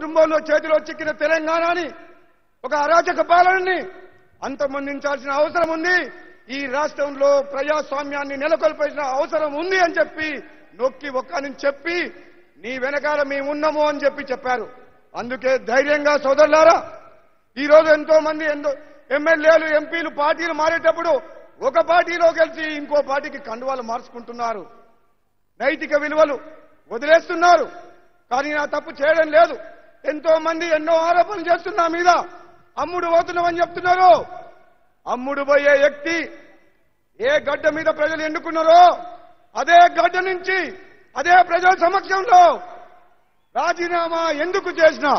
కుటుంబంలో చేతిలో చిక్కిన తెలంగాణని ఒక అరాచక పాలనని అంతమొందించాల్సిన అవసరం ఉంది ఈ రాష్ట్రంలో ప్రజాస్వామ్యాన్ని నెలకొల్పాల్సిన అవసరం ఉంది అని చెప్పి నొక్కి ఒక్కని చెప్పి నీ వెనకాల మేము ఉన్నాము అని చెప్పి చెప్పారు అందుకే ధైర్యంగా సోదరులారా ఈ రోజు ఎంతో మంది ఎంతో ఎమ్మెల్యేలు ఎంపీలు పార్టీలు మారేటప్పుడు ఒక పార్టీలో కలిసి ఇంకో పార్టీకి కండువాలు మార్చుకుంటున్నారు నైతిక విలువలు వదిలేస్తున్నారు కానీ నా తప్పు చేయడం లేదు ఎంతో మంది ఎన్నో ఆరోపణలు చేస్తున్నా మీద అమ్ముడు పోతున్నామని చెప్తున్నారు అమ్ముడు పోయే వ్యక్తి ఏ గడ్డ మీద ప్రజలు ఎన్నుకున్నారో అదే గడ్డ నుంచి అదే ప్రజల సమక్షంలో రాజీనామా ఎందుకు చేసినా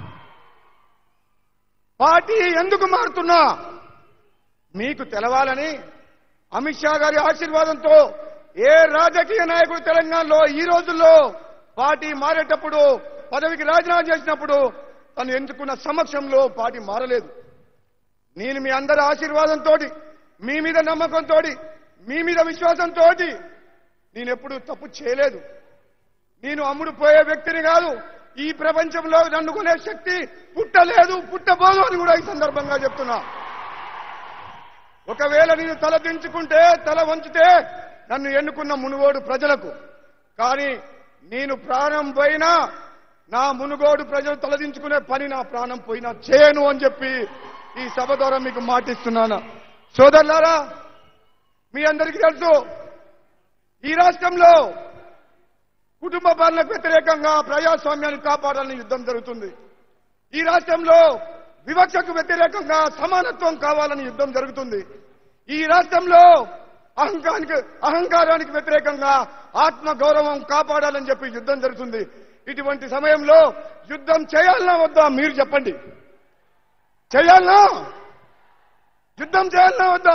పార్టీ ఎందుకు మారుతున్నా మీకు తెలవాలని అమిత్ షా గారి ఆశీర్వాదంతో ఏ రాజకీయ నాయకుడు తెలంగాణలో ఈ రోజుల్లో పార్టీ మారేటప్పుడు పదవికి రాజీనామా చేసినప్పుడు తను ఎంచుకున్న సమక్షంలో పార్టీ మారలేదు నేను మీ అందరి ఆశీర్వాదంతో మీ మీద నమ్మకంతో మీ మీద విశ్వాసంతో నేను ఎప్పుడు తప్పు చేయలేదు నేను అమ్ముడు పోయే వ్యక్తిని కాదు ఈ ప్రపంచంలో నన్ను కొనే శక్తి పుట్టలేదు పుట్టబోదు అని కూడా ఈ సందర్భంగా చెప్తున్నా ఒకవేళ నేను తల దించుకుంటే తల వంచితే నన్ను ఎన్నుకున్న మునుగోడు ప్రజలకు కానీ నేను ప్రాణం పోయినా నా మునుగోడు ప్రజలు తలదించుకునే పని నా ప్రాణం పోయినా చేయను అని చెప్పి ఈ సభ ద్వారా మీకు మాటిస్తున్నాను సోదరులారా మీ అందరికీ తెలుసు ఈ రాష్ట్రంలో కుటుంబ పాలనకు వ్యతిరేకంగా ప్రజాస్వామ్యాన్ని కాపాడాలని యుద్ధం జరుగుతుంది ఈ రాష్ట్రంలో వివక్షకు వ్యతిరేకంగా సమానత్వం కావాలని యుద్ధం జరుగుతుంది ఈ రాష్ట్రంలో అహంకారానికి అహంకారానికి వ్యతిరేకంగా ఆత్మ గౌరవం కాపాడాలని చెప్పి యుద్ధం జరుగుతుంది ఇటువంటి సమయంలో యుద్ధం చేయాలన్నా వద్దా మీరు చెప్పండి చేయాలనా యుద్ధం చేయాలన్నా వద్దా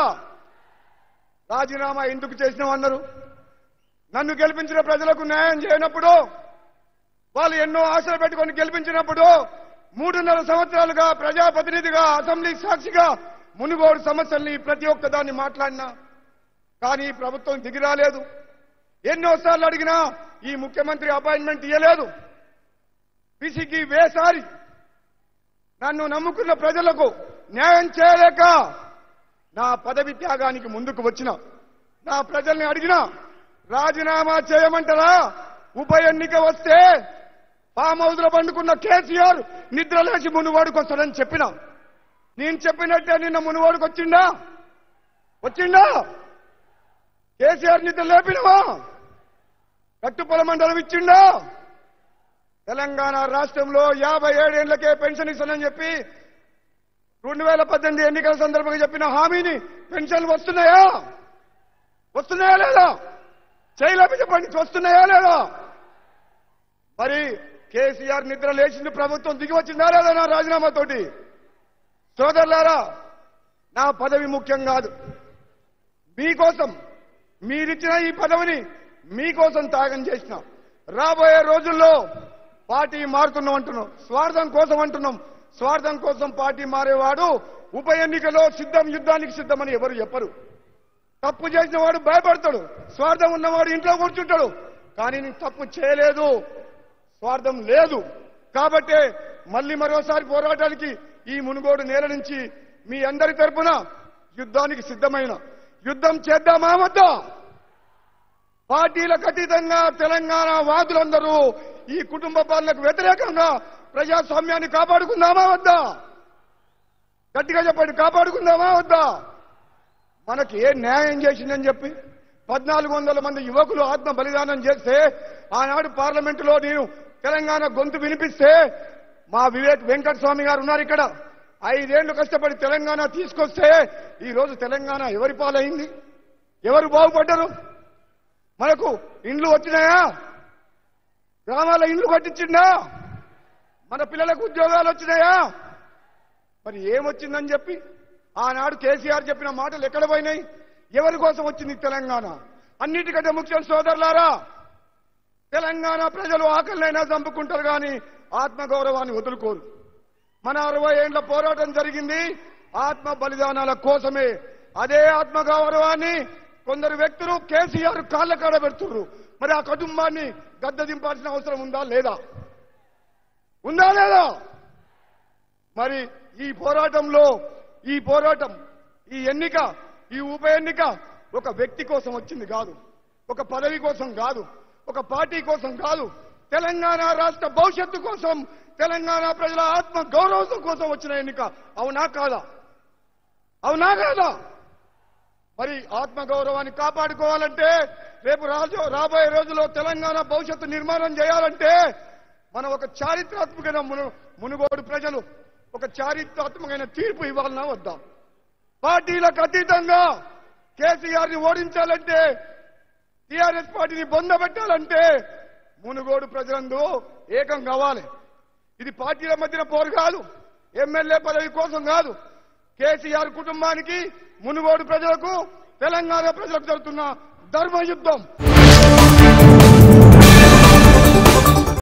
రాజీనామా ఎందుకు చేసినామన్నారు నన్ను గెలిపించిన ప్రజలకు న్యాయం చేయనప్పుడు వాళ్ళు ఎన్నో ఆశలు పెట్టుకొని గెలిపించినప్పుడు మూడున్నర సంవత్సరాలుగా ప్రజాప్రతినిధిగా అసెంబ్లీ సాక్షిగా మునుగోడు సమస్యల్ని ప్రతి ఒక్క దాన్ని మాట్లాడినా కానీ ప్రభుత్వం దిగిరాలేదు ఎన్నోసార్లు అడిగినా ఈ ముఖ్యమంత్రి అపాయింట్మెంట్ ఇవ్వలేదు పిసికి వేసారి నన్ను నమ్ముకున్న ప్రజలకు న్యాయం చేయలేక నా పదవి త్యాగానికి ముందుకు వచ్చిన నా ప్రజల్ని అడిగినా రాజీనామా చేయమంటారా ఉప ఎన్నిక వస్తే ఫామ్ హౌస్ లో పండుకున్న కేసీఆర్ నిద్రలేసి మునువాడికి వస్తాడని చెప్పిన నేను చెప్పినట్టే నిన్న మునువాడికి వచ్చిండా వచ్చిండా కేసీఆర్ నిద్ర లేపినవా కట్టుపొల మండలం ఇచ్చిండా తెలంగాణ రాష్ట్రంలో యాభై ఏడేళ్లకే పెన్షన్ ఇస్తానని చెప్పి రెండు వేల పద్దెనిమిది ఎన్నికల సందర్భంగా చెప్పిన హామీని పెన్షన్లు వస్తున్నాయా వస్తున్నాయా లేదా చేయలేపి చెప్పండి వస్తున్నాయా లేదా మరి కేసీఆర్ నిద్ర లేచింది ప్రభుత్వం దిగి వచ్చిందా లేదా నా రాజీనామాతోటి సోదరులారా నా పదవి ముఖ్యం కాదు మీకోసం మీరిచ్చిన ఈ పదవిని మీకోసం త్యాగం చేసిన రాబోయే రోజుల్లో పార్టీ మారుతున్నాం అంటున్నాం స్వార్థం కోసం అంటున్నాం స్వార్థం కోసం పార్టీ మారేవాడు ఉప ఎన్నికలో సిద్ధం యుద్ధానికి సిద్ధమని ఎవరు చెప్పరు తప్పు చేసిన వాడు భయపడతాడు స్వార్థం ఉన్నవాడు ఇంట్లో కూర్చుంటాడు కానీ నేను తప్పు చేయలేదు స్వార్థం లేదు కాబట్టే మళ్ళీ మరోసారి పోరాటానికి ఈ మునుగోడు నేల నుంచి మీ అందరి తరపున యుద్ధానికి సిద్ధమైన యుద్ధం చేద్దామా వద్దా పార్టీలకు అతీతంగా తెలంగాణ వాదులందరూ ఈ కుటుంబ పాలనకు వ్యతిరేకంగా ప్రజాస్వామ్యాన్ని కాపాడుకుందామా వద్దా గట్టిగా చెప్పండి కాపాడుకుందామా వద్దా మనకి ఏ న్యాయం చేసిందని చెప్పి పద్నాలుగు వందల మంది యువకులు ఆత్మ బలిదానం చేస్తే ఆనాడు పార్లమెంటులో నేను తెలంగాణ గొంతు వినిపిస్తే మా వివేక్ వెంకట స్వామి గారు ఉన్నారు ఇక్కడ ఐదేళ్లు కష్టపడి తెలంగాణ తీసుకొస్తే ఈ రోజు తెలంగాణ ఎవరి పాలైంది ఎవరు బాగుపడ్డరు మనకు ఇండ్లు వచ్చినాయా గ్రామాల ఇండ్లు కట్టించిందా మన పిల్లలకు ఉద్యోగాలు వచ్చినాయా మరి ఏమొచ్చిందని చెప్పి ఆనాడు కేసీఆర్ చెప్పిన మాటలు ఎక్కడ పోయినాయి ఎవరి కోసం వచ్చింది తెలంగాణ అన్నిటికంటే ముఖ్యం సోదరులారా తెలంగాణ ప్రజలు ఆకలినైనా చంపుకుంటారు కానీ ఆత్మగౌరవాన్ని వదులుకోరు మన అరవై ఏండ్ల పోరాటం జరిగింది ఆత్మ బలిదానాల కోసమే అదే ఆత్మగౌరవాన్ని కొందరు వ్యక్తులు కేసీఆర్ కాళ్ళ కాడ పెడుతున్నారు మరి ఆ కుటుంబాన్ని గద్ద దింపాల్సిన అవసరం ఉందా లేదా ఉందా లేదా మరి ఈ పోరాటంలో ఈ పోరాటం ఈ ఎన్నిక ఈ ఉప ఎన్నిక ఒక వ్యక్తి కోసం వచ్చింది కాదు ఒక పదవి కోసం కాదు ఒక పార్టీ కోసం కాదు తెలంగాణ రాష్ట్ర భవిష్యత్తు కోసం తెలంగాణ ప్రజల ఆత్మ గౌరవం కోసం వచ్చిన ఎన్నిక అవునా కాదా అవునా కాదా మరి ఆత్మ గౌరవాన్ని కాపాడుకోవాలంటే రేపు రాజు రాబోయే రోజుల్లో తెలంగాణ భవిష్యత్తు నిర్మాణం చేయాలంటే మనం ఒక చారిత్రాత్మకమైన మును మునుగోడు ప్రజలు ఒక చారిత్రాత్మకమైన తీర్పు ఇవ్వాలన్నా వద్దాం పార్టీలకు అతీతంగా కేసీఆర్ ని ఓడించాలంటే టీఆర్ఎస్ పార్టీని బొందబెట్టాలంటే మునుగోడు ప్రజలందు ఏకం కావాలి ఇది పార్టీల మధ్యన పోరు కాదు ఎమ్మెల్యే పదవి కోసం కాదు కేసీఆర్ కుటుంబానికి మునుగోడు ప్రజలకు తెలంగాణ ప్రజలకు జరుగుతున్న ధర్మ యుద్ధం